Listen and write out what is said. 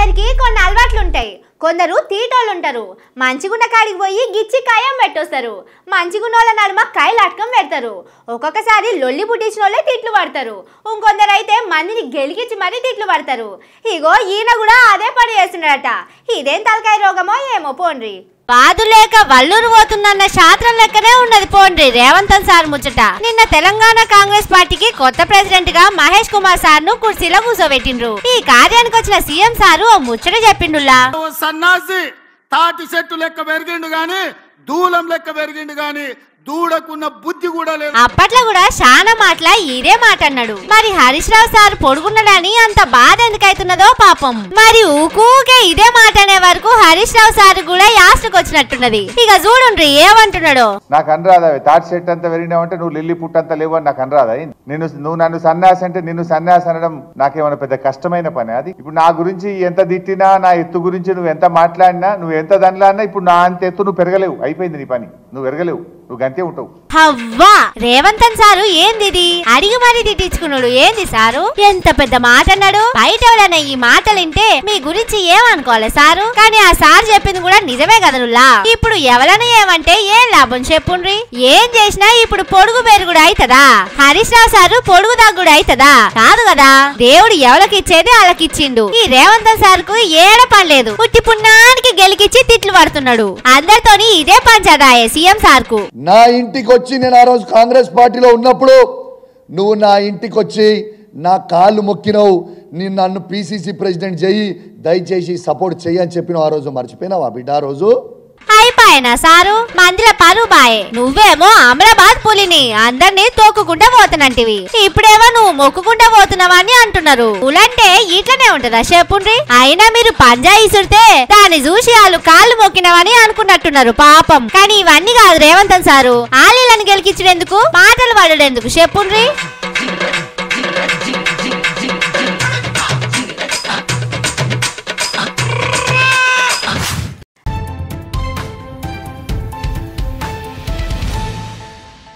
కొందరికి కొన్ని అలవాట్లు ఉంటాయి కొందరు తీటోళ్ళు ఉంటారు మంచిగున్న కాడికి పోయి గిచ్చి కాయం పెట్టొస్తారు మంచిగున్నోళ్ళ నడుమ కాయలు అటకం పెడతారు ఒక్కొక్కసారి లొల్లి పుట్టించిన వాళ్ళే తిట్లు పడతారు ఇంకొందరు అయితే మందిని గెలిగించి మరీ తిట్లు పడతారు ఇగో ఈయన కూడా అదే పని చేస్తున్నాడట ఇదేం తలకాయ రోగమో ఏమో పోండ్రి బాదు లేక వల్లూరు పోతుందన్న శాస్త్రం లెక్కనే ఉన్నది పోండ్రి రేవంతన్ సార్ ముచ్చట నిన్న తెలంగాణ కాంగ్రెస్ పార్టీకి కొత్త ప్రెసిడెంట్ గా మహేష్ కుమార్ సార్ ను కుర్చీలో కూర్చోబెట్టిండ్రు ఈ కార్యానికి వచ్చిన సీఎం సారు ఓ ముచ్చట చెప్పిండులా ఓ సన్నాసి తాటి చెట్టు లెక్క పెరిగిండు గాని దూలం లెక్క పెరిగిండు గాని దూడకున్న బుద్ధి కూడా లేదు అప్పట్లో కూడా చాలా మాటల ఇదే మాట అన్నాడు మరి హరీష్ రావు సార్ పొడుగున్నాడని అంత బాధ ఎందుకైతున్నదో పాపం మరి ఊకూకే ఇదే మాట అనే వరకు హరీష్ రావు సార్ కూడా యాస్ట్కి వచ్చినట్టున్నది ఇక చూడుండ్రి ఏమంటున్నాడో నాకు అనరాదా తాటి చెట్టు అంతా పెరిగినావంటే నువ్వు లిల్లీ పుట్టంతా లేవు అని నాకు అనరాదా నిన్ను నువ్వు నన్ను సన్యాసి అంటే నిన్ను సన్యాసి అనడం నాకేమైనా పెద్ద కష్టమైన పని అది ఇప్పుడు నా గురించి ఎంత తిట్టినా నా ఎత్తు గురించి నువ్వు ఎంత మాట్లాడినా నువ్వు ఎంత దానిలాడినా ఇప్పుడు నా అంత ఎత్తు నువ్వు పెరగలేవు అయిపోయింది నీ పని నువ్వు పెరగలేవు నువ్వు గంతే ఉంటావు హవ్వా రేవంతన్ సారు ఏంది ఇది? అడిగి మరీ తిట్టించుకున్నాడు ఏంది సారు ఎంత పెద్ద మాట అన్నాడు బయట ఎవరైనా ఈ మాటలు వింటే మీ గురించి ఏమనుకోవాలి సారు కానీ ఆ సార్ చెప్పింది కూడా నిజమే కదనులా ఇప్పుడు ఎవరైనా ఏమంటే ఏం లాభం చెప్పుండ్రి ఏం చేసినా ఇప్పుడు పొడుగు పెరుగుడు అవుతదా హరీష్ రావు సారు పొడుగు దగ్గుడు అవుతదా కాదు కదా దేవుడు ఎవరికి ఇచ్చేది వాళ్ళకి ఇచ్చిండు ఈ రేవంతన్ సార్ కు ఏడ పని లేదు ఉట్టి పుణ్యానికి గెలికిచ్చి తిట్లు పడుతున్నాడు అందరితోని ఇదే పంచదాయే సీఎం సార్ కు నా ఇంటికి వచ్చి నేను ఆ రోజు కాంగ్రెస్ పార్టీలో ఉన్నప్పుడు నువ్వు నా ఇంటికి వచ్చి నా కాళ్ళు మొక్కినవు నేను నన్ను పిసిసి ప్రెసిడెంట్ చెయ్యి దయచేసి సపోర్ట్ చెయ్యి అని చెప్పినావు ఆ రోజు మర్చిపోయినావా బిడ్డ ఆ రోజు అయిపోయినా సారు మందిల పరువు బాయే నువ్వేమో అమరాబాద్ పులిని అందరినీ తోక్కుకుంటా పోతున్నంటివి ఇప్పుడేమో నువ్వు మొక్కుకుంటా పోతున్నావని అంటున్నారు పులంటే ఇట్లనే ఉంటదా చెప్పుండ్రి అయినా మీరు పంజా ఇసుడితే దాన్ని చూసి వాళ్ళు కాళ్ళు మొక్కినవని అనుకున్నట్టున్నారు పాపం కానీ ఇవన్నీ కాదు రేవంతన్ సారు ఆలీలను గెలికించినందుకు మాటలు పడడెందుకు చెప్పుండ్రి